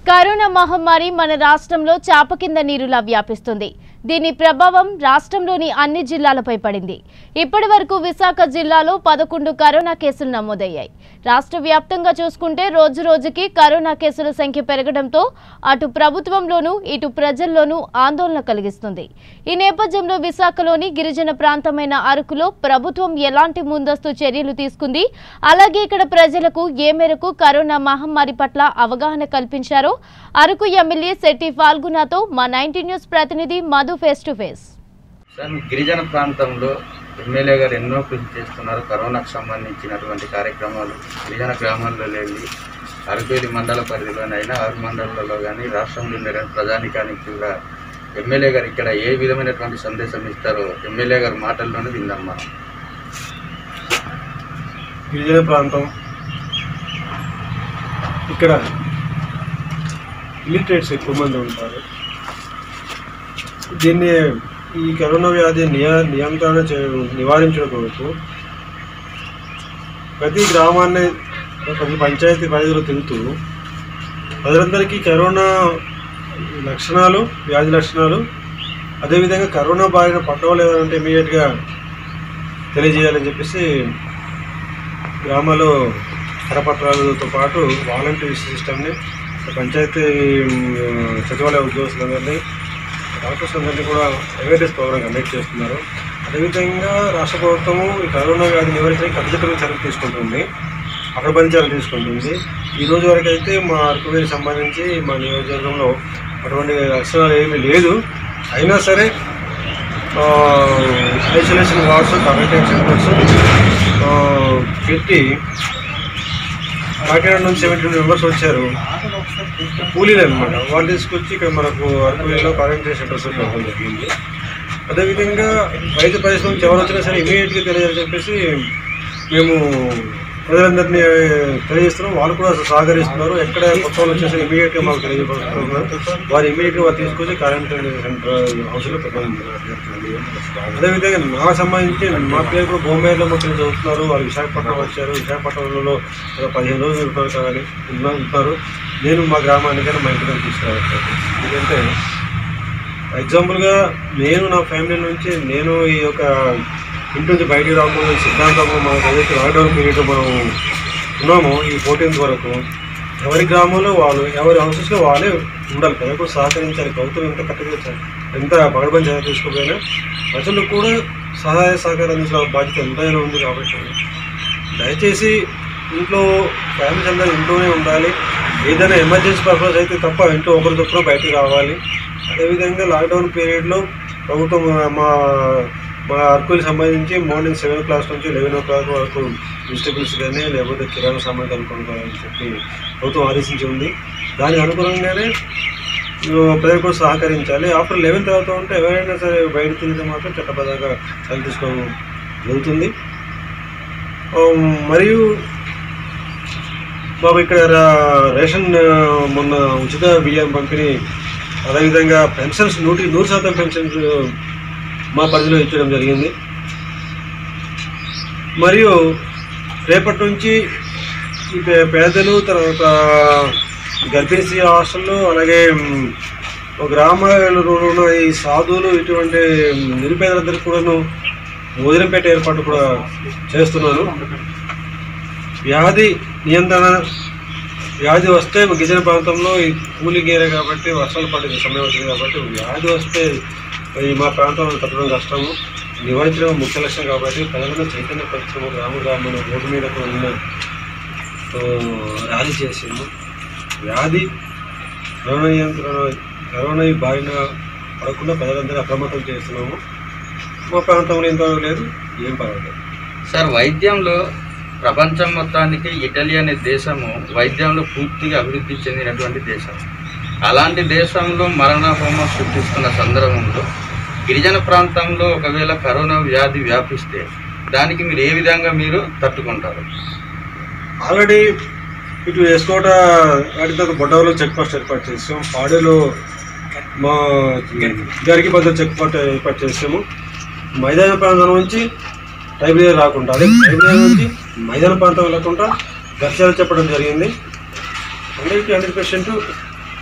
corona మహమ్మారి మన రాష్ట్రంలో చాప కింద నీరులా వ్యాపిస్తుంది దీని ప్రభావం రాష్ట్రంలోని అన్ని జిల్లాలపై పడింది ఇప్పటి వరకు విశాఖ జిల్లాలో పదకొండు కరోనా కేసులు నమోదయ్యాయి రాష్ట్ర వ్యాప్తంగా చూసుకుంటే రోజు రోజుకి కరోనా కేసుల సంఖ్య పెరగడంతో అటు ప్రభుత్వంలోనూ ఇటు ప్రజల్లోనూ ఆందోళన కలిగిస్తుంది ఈ నేపథ్యంలో విశాఖలోని గిరిజన ప్రాంతమైన అరకులో ప్రభుత్వం ఎలాంటి ముందస్తు చర్యలు తీసుకుంది అలాగే ఇక్కడ ప్రజలకు ఏ మేరకు కరోనా మహమ్మారి పట్ల అవగాహన కల్పించారో అరకు ఎమ్మెల్యే శెట్టి ఫాల్గునాతో మా నైన్టీ న్యూస్ ప్రతినిధి Madhu face to face sir మీ గిరిజన ప్రాంతంలో ఎమ్మెల్యే గారు ఎన్నో కృషి చేస్తున్నారు కరోనాకు సంబంధించినటువంటి కార్యక్రమాలు గిరిజన గ్రామాల్లో వెళ్ళి అరకేలి మండల పరిధిలోనైనా ఆరు మండలాల్లో కానీ రాష్ట్రంలో ఉండే ప్రజానికానికి కూడా ఎమ్మెల్యే గారు ఇక్కడ ఏ విధమైనటువంటి సందేశం ఇస్తారో ఎమ్మెల్యే గారి మాటల్లోనే విందాం మనం గిరిజన ప్రాంతం ఇక్కడ ఇలిటరేట్స్ ఎక్కువ మంది ఉంటారు దీన్ని ఈ కరోనా వ్యాధి నియ నియంత్రణ చే నివారించడం కొరకు ప్రతి గ్రామాన్ని ప్రతి పంచాయతీ పరిధిలో తిరుగుతూ ప్రజలందరికీ కరోనా లక్షణాలు వ్యాధి లక్షణాలు అదేవిధంగా కరోనా బారిన పట్టవాళ్ళు ఎవరంటే ఇమీడియట్గా తెలియజేయాలని చెప్పేసి గ్రామాల్లో కరపత్రాలతో పాటు వాలంటీర్ సిస్టమ్ని పంచాయతీ ఉమ్, సచివాలయ ఉద్యోగస్తులందరినీ డాక్టర్స్ అందరినీ కూడా అవేర్నెస్ ప్రోగ్రామ్ కండక్ట్ చేస్తున్నారు అదేవిధంగా రాష్ట్ర ప్రభుత్వము ఈ కరోనా వ్యాధి నివారించడానికి కట్టుదిట్టమైన చర్యలు తీసుకుంటుంది అక్కడ చర్యలు తీసుకుంటుంది ఈ రోజు వరకు అయితే మా అరకువేకి సంబంధించి మా నియోజకవర్గంలో అటువంటి లక్షణాలు ఏమీ లేదు అయినా సరే ఐసోలేషన్ వార్డ్స్ క్వారంటైన్ సెంటర్స్ పెట్టి కాకినాడ నుంచి సెవెంటీ టూ మెంబర్స్ వచ్చారు కూలీలు అనమాట వాళ్ళు తీసుకొచ్చి ఇక్కడ మనకు అరకువేలో క్వారంటైన్ సెంటర్స్ పెట్టడం జరిగింది అదేవిధంగా వైద్య పరిశ్రమ నుంచి ఎవరు వచ్చినా సరే ఇమీడియట్గా తెలియాలని చెప్పేసి మేము ప్రజలందరినీ తెలియజేస్తున్నాం వాళ్ళు కూడా సహకరిస్తున్నారు ఎక్కడ కొత్త వాళ్ళు వచ్చేసి ఇమీడియట్గా మాకు తెలియజేస్తున్నారు వారు ఇమీడియట్గా వారు తీసుకొచ్చి క్వారంటైన్ సెంటర్ హౌస్లో పెట్టడం జరుగుతుంది అదేవిధంగా నాకు సంబంధించి మా పేరు కూడా బొంబాయిలో మొత్తం చదువుతున్నారు వాళ్ళు విశాఖపట్నం వచ్చారు విశాఖపట్నంలో ఒక పదిహేను రోజులు ఉంటారు కానీ ఉన్నా- ఉంటారు నేను మా గ్రామానికైనా మా ఇంటికి తీసుకురావచ్చు ఎందుకంటే ఎగ్జాంపుల్గా నేను నా ఫ్యామిలీ నుంచి నేను ఈ యొక్క ఇంటి నుంచి బయటికి రాకుండా సిద్ధాంతము మనకు ఏదైతే లాక్డౌన్ పీరియడ్ మనం ఉన్నామో ఈ ఫోర్టీన్త్ వరకు ఎవరి గ్రామంలో వాళ్ళు ఎవరి హౌసెస్లో వాళ్ళే ఉండాలి ప్రజలు కూడా సహకరించాలి ప్రభుత్వం ఎంత కట్టుగా ఎంత పగడబడి చర్య తీసుకోకపోయినా ప్రజలు కూడా సహాయ సహకారం అందించిన బాధ్యత ఎంతైనా ఉంది కాబట్టి దయచేసి ఇంట్లో ఫ్యామిలీస్ అందరూ ఇంట్లోనే ఉండాలి ఏదైనా ఎమర్జెన్సీ పర్పస్ అయితే తప్ప ఇంట్లో ఒకరి చొప్పున బయటికి రావాలి అదేవిధంగా లాక్డౌన్ పీరియడ్లో ప్రభుత్వం మా మా అరకులకు సంబంధించి మార్నింగ్ సెవెన్ క్లాస్ నుంచి లెవెన్ ఓ క్లాక్ వరకు వెజిటబుల్స్ కానీ లేకపోతే కిరాణా సామాన్ కనుక్కోవాలని చెప్పి ప్రభుత్వం ఆదేశించి ఉంది దానికి అనుగుణంగానే ఆ, ప్రజలు కూడా సహకరించాలి ఆఫ్టర్ లెవెన్ తర్వాత ఉంటే ఎవరైనా సరే బయట తిరిగితే మాత్రం చట్టబద్ధంగా చర్య తీసుకోవడం జరుగుతుంది ఆ, మరియు బాబు ఇక్కడ రా- రేషన్ ఆ, మొన్న ఉచిత బియ్యం పంపిణీ అదేవిధంగా పెన్షన్స్ నూటి నూరు శాతం పెన్షన్స్ మా పరిధిలో ఇచ్చడం జరిగింది మరియు రేపటి నుంచి ఈ పే- పేదలు తర్వాత గర్భిణీ స్త్రీ హాస్టల్లో అలాగే మ్, ఒక గ్రామాలలో ఉన్న ఈ సాధువులు ఇటువంటి నిరుపేదలందరికీ కూడాను భోజనం పెట్టే ఏర్పాటు కూడా చేస్తున్నాను వ్యాధి నియంత్రణ వ్యాధి వస్తే గిరిజన ప్రాంతంలో ఈ కూలి గీర కాబట్టి వర్షాలు పడే సమయం వచ్చింది కాబట్టి వ్యాధి వస్తే ఈ మా ప్రాంతంలో తప్పడం కష్టము నివారించడం ముఖ్య లక్ష్యం కాబట్టి ప్రజలను చైతన్య పరిశ్రమ గ్రామ గ్రామం రోడ్డు మీద ఉన్న ఆ, ర్యాలీ చేసింది వ్యాధి కరోనా నియంత్రణ కరోనా ఈ బారిన పడకుండా ప్రజలందరూ అప్రమత్తం చేస్తున్నాము మా ప్రాంతంలో ఇంతవరకు లేదు ఏం పర్వాలేదు సార్ వైద్యంలో ప్రపంచం మొత్తానికి ఇటలీ అనే దేశము వైద్యంలో పూర్తిగా అభివృద్ధి చెందినటువంటి దేశం అలాంటి దేశంలో మరణ హోమం సృష్టిస్తున్న సందర్భంలో గిరిజన ప్రాంతంలో ఒకవేళ కరోనా వ్యాధి వ్యాపిస్తే దానికి మీరు ఏ విధంగా మీరు తట్టుకుంటారు ఆల్రెడీ ఇటు ఎస్కోట వాటితో బొడ్డవలో చెక్ పోస్ట్ ఏర్పాటు చేసాం పాడేలో మా గరికి భద్ర చెక్ పోస్ట్ ఏర్పాటు చేసాము మైదాన ప్రాంతం నుంచి లైబ్రరీ రాకుండా అదే లైబ్రరీ నుంచి మైదాన ప్రాంతం వెళ్ళకుండా దర్శనాలు చెప్పడం జరిగింది హండ్రెడ్కి హండ్రెడ్ పర్సెంట్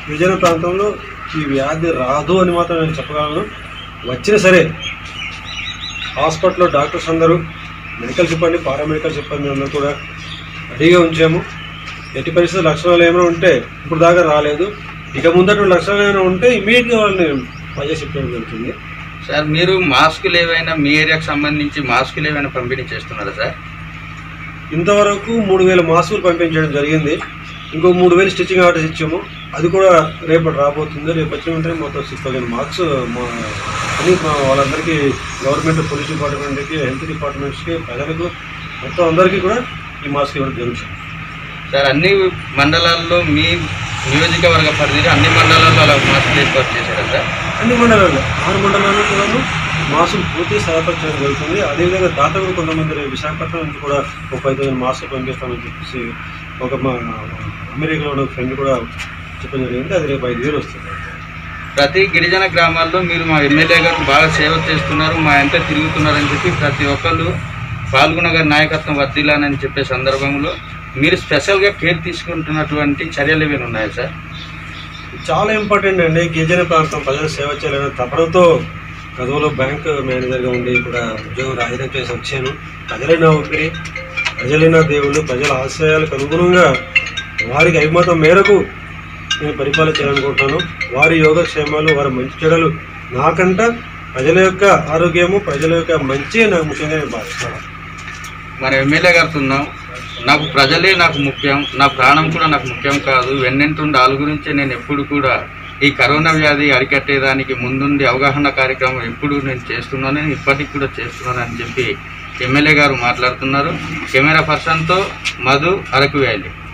గిరిజన ప్రాంతంలో ఈ వ్యాధి రాదు అని మాత్రం నేను చెప్పగలను వచ్చినా సరే హాస్పిటల్లో డాక్టర్స్ అందరూ మెడికల్ సిబ్బంది పారామెడికల్ సిబ్బంది అందరూ కూడా రెడీగా ఉంచాము ఎట్టి పరిస్థితులు లక్షణాలు ఏమైనా ఉంటే ఇప్పుడు దాకా రాలేదు ఇక ముందటువంటి లక్షణాలు ఏమైనా ఉంటే ఇమీడియట్గా వాళ్ళని వైఎస్ చెప్పడం జరుగుతుంది సార్ మీరు మాస్కులు ఏవైనా మీ ఏరియాకి సంబంధించి మాస్కులు ఏవైనా పంపిణీ చేస్తున్నారా సార్ ఇంతవరకు మూడు వేల మాస్కులు పంపించడం జరిగింది ఇంకో మూడు వేలు స్టిచ్చింగ్ ఆర్డర్స్ ఇచ్చాము అది కూడా రేపటి రాబోతుంది రేపు వచ్చిన వెంటనే మొత్తం సిక్స్ థౌసండ్ మార్క్స్ మా అని మా వాళ్ళందరికీ గవర్నమెంట్ పోలీస్ డిపార్ట్మెంట్కి హెల్త్ డిపార్ట్మెంట్స్కి ప్రజలకు మొత్తం అందరికీ కూడా ఈ మాస్క్ ఇవ్వడం జరుగుతుంది సార్ అన్ని మండలాల్లో మీ నియోజకవర్గ పరిధిలో అన్ని మండలాల్లో అలా మాస్కులు ఏర్పాటు చేశారా సార్ అన్ని మండలాల్లో ఆరు మండలాల్లో కూడా మాస్కులు పూర్తి సరఫరా జరుగుతుంది అదేవిధంగా దాతలు కొంతమంది రేపు విశాఖపట్నం నుంచి కూడా ఒక ఫైవ్ థౌసండ్ మాస్కులు పంపిస్తామని చెప్పేసి ఒక మా అమెరికాలో ఉన్న ఫ్రెండ్ కూడా చెప్పడం జరిగింది అది రేపు ఐదు వేలు వస్తుంది ప్రతి గిరిజన గ్రామాల్లో మీరు మా ఎమ్మెల్యే గారు బాగా సేవ చేస్తున్నారు మా ఎంత తిరుగుతున్నారని చెప్పి ప్రతి ఒక్కళ్ళు పాల్గొన గారి నాయకత్వం వర్దిల్లానని చెప్పే సందర్భంలో మీరు స్పెషల్గా కేర్ తీసుకుంటున్నటువంటి చర్యలు ఏమైనా ఉన్నాయా సార్ చాలా ఇంపార్టెంట్ అండి గిరిజన ప్రాంతం ప్రజలు సేవ చేయాలనే తపనతో గతంలో బ్యాంక్ మేనేజర్గా ఉండి కూడా ఉద్యోగం రాజీనామా చేసి వచ్చాను ప్రజలే నా ఊపిరి ప్రజలే నా దేవుళ్ళు ప్రజల ఆశయాలకు అనుగుణంగా వారికి అభిమతం మేరకు నేను పరిపాలన చేయాలనుకుంటున్నాను వారి యోగక్షేమాలు వారి మంచి చెడలు నాకంట ప్రజల యొక్క ఆరోగ్యము ప్రజల యొక్క మంచి నాకు ముఖ్యంగా నేను భావిస్తున్నాను మన ఎమ్మెల్యే గారితో ఉన్నాం నాకు ప్రజలే నాకు ముఖ్యం నా ప్రాణం కూడా నాకు ముఖ్యం కాదు వెన్నెంటుండి వాళ్ళ గురించి నేను ఎప్పుడు కూడా ఈ కరోనా వ్యాధి అరికట్టేదానికి ముందుండి అవగాహన కార్యక్రమం ఎప్పుడు నేను చేస్తున్నాను ఇప్పటికి కూడా చేస్తున్నాను అని చెప్పి ఎమ్మెల్యే గారు మాట్లాడుతున్నారు కెమెరా పర్సన్తో మధు అరకు వ్యాలీ